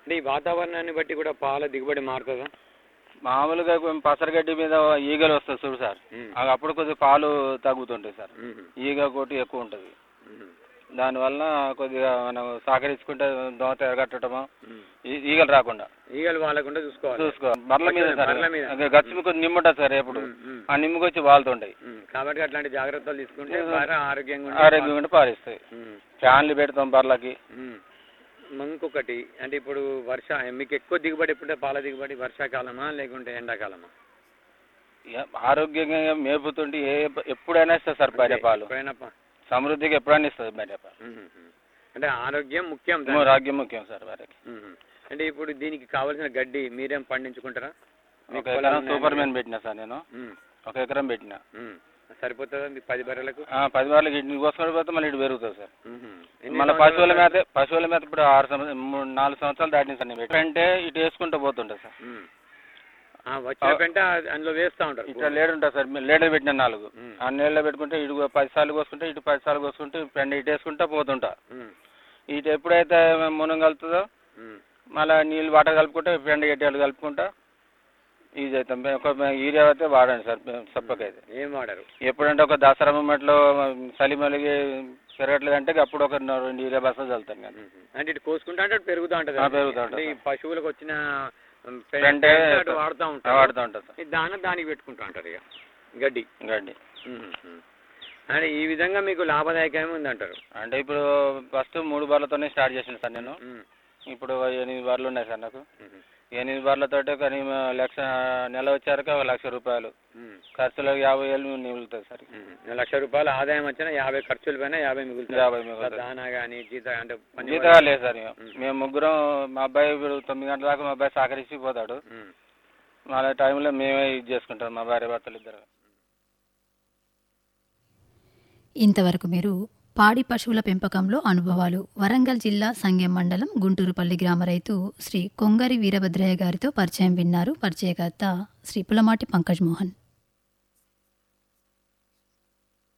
అంటే ఈ వాతావరణాన్ని బట్టి కూడా పాల దిగుబడి మారుతుందా మామూలుగా కొంచెం పసరగడ్డి మీద ఈగలు వస్తాయి చూడు సార్ మ్మ్. అవి అప్పుడు కొద్దిగా పాలు తగ్గుతుంటాయి సార్ మ్మ్. ఈగ కోటి ఎక్కువ ఉంటుంది మ్మ్. దానివల్ల కొద్దిగా మనం సహకరించుకుంటే దోమ తెగట్టడము మ్మ్. ఈ- ఈగలు రాకుండా ఈగలు వాళ్ళకుండా చూసుకోవాలి చూసుకో బర్ల మీద సార్ బర్రెల మీద. ఇంకా గచ్చి కొంచెం నిమ్ము ఉంటుంది సార్ ఎప్పుడు మ్మ్. మ్మ్. ఆ నిమ్ముకి వచ్చి వాళ్తుంటాయి మ్మ్. కాబట్టి అట్లాంటి జాగ్రత్తలు తీసుకుంటే బాగా ఆరోగ్యంగా ఉంటే ఆరోగ్యం ఉంటే పారిస్తాయి మ్మ్. ఫ్యాన్లు పెడతాం బర్లకి మ్మ్. ఇంకొకటి అంటే ఇప్పుడు వర్ష మీకు ఎక్కువ దిగుబడి ఎప్పుడే పాల దిగుబడి వర్షాకాలమా లేకుంటే ఎండాకాలమా ఏ- ఆరోగ్యంగా మేపుతుంటే ఏ ఎప్పుడైనా ఇస్తుంది సార్ భార్య పాలు ఎప్పుడైనా పా- సమృద్ధిగా ఎప్పుడైనా ఇస్తుంది భార్య పాలు మ్మ్. మ్మ్. అంటే ఆరోగ్యం ముఖ్యం ఏమో దానికి. ఆరోగ్యం ముఖ్యం సార్ భార్యకి మ్మ్. అంటే ఇప్పుడు దీనికి కావాల్సిన గడ్డి మీరేం పండించుకుంటారా ఒక మీకు ఎకరం పొలాలు ఉన్నాయా? సూపర్ మ్యాన్ పెట్టినా సార్ నేను మ్మ్. ఒక ఎకరం పెట్టినా మ్మ్. సరిపోతుందా మీకు పది బర్రెలకు ఆ, పది వారాలకి ఇటు కోసుకొని పోతే మళ్ళీ ఇటు పెరుగుతుంది సార్ మ్మ్. ఎన్ని మళ్ళీ సంవత్సరాలు పశువుల మేత పశువుల మేత ఇప్పుడు ఆరు సంవత్సరం మూడు నాలుగు సంవత్సరాలు దాటింది సార్ నేను పెట్టి అంటే ఇటు వేసుకుంటూ పోతుంటా సార్ మ్మ్. ఆ, వచ్చిన పెంట అందులో వేస్తూ ఉంటారు ఇట్లా లేడు ఉంటుంది సార్ లేడర్ పెట్టిన నాలుగు మ్మ్. ఆ నీళ్ళలో పెట్టుకుంటే ఇటు పది సార్లు కోసుకుంటే ఇటు పది సార్లు కోసుకుంటే పెండ ఇటు వేసుకుంటా పోతుంటా మ్మ్. ఇటు ఎప్పుడైతే మునం కలుతుందో మ్మ్. మళ్ళీ నీళ్ళు వాటర్ కలుపుకుంటే పెండ గట్టిలు కలుపుకుంటా ఈజీ అవుతాం ఒక యూరియా అయితే వాడండి సార్ సప్పకైతే ఏం వాడరు ఎప్పుడంటే ఒక దసరా మూమెంట్లో చలి మలిగి పెరగట్లేదు అంటే అప్పుడు ఒక రెండు యూరియా బస్తా చల్లుతాను నేను మ్మ్. అంటే ఇటు కోసుకుంటా అంటే అటు పెరుగుతూ ఉంటుంది ఆ, పెరుగుతూ ఉంటుంది అంటే ఈ పశువులకు వచ్చిన ఉమ్, పె- పెంటే పెంట అటు వాడుతూ ఉంటారు వాడుతూ ఉంటుంది సార్ ఈ దాన దానికి పెట్టుకుంటా ఉంటారు ఇక గడ్డి గడ్డి మ్మ్. మ్మ్. అంటే ఈ విధంగా మీకు లాభదాయకమే ఉంది అంటారు అంటే ఇప్పుడు ఫస్ట్ మూడు బార్లతోనే స్టార్ట్ చేసిన సార్ నేను మ్మ్. ఇప్పుడు ఎనిమిది బార్లు ఉన్నాయి సార్ నాకు మ్మ్. ఎనిమిది బార్లతోటే కానీ లక్ష నెల వచ్చాక ఒక లక్ష రూపాయలు మ్మ్. ఖర్చులు యాభై వేలు మిగులుతుంది సార్ మ్మ్. లక్ష రూపాయలు ఆదాయం వచ్చినా యాభై ఖర్చులు పైన యాభై మిగులుతుంది యాభై మిగులుతుంది. దానా కానీ జీత అంటే పని జీతగా లేదు సార్ ఇక. మేము ముగ్గురం మా అబ్బాయి ఇప్పుడు తొమ్మిది గంటల దాకా మా అబ్బాయి సహకరించి పోతాడు మ్మ్. మళ్ళీ టైంలో మేమే ఇది చేసుకుంటాం మా భార్య భర్తలు ఇద్దరు ఇంతవరకు మీరు పాడి పశువుల పెంపకంలో అనుభవాలు వరంగల్ జిల్లా సంగెం మండలం గుంటూరుపల్లి గ్రామ రైతు శ్రీ కొంగరి వీరభద్రయ్య గారితో పరిచయం విన్నారు పరిచయకర్త శ్రీ పులమాటి పంకజ్ మోహన్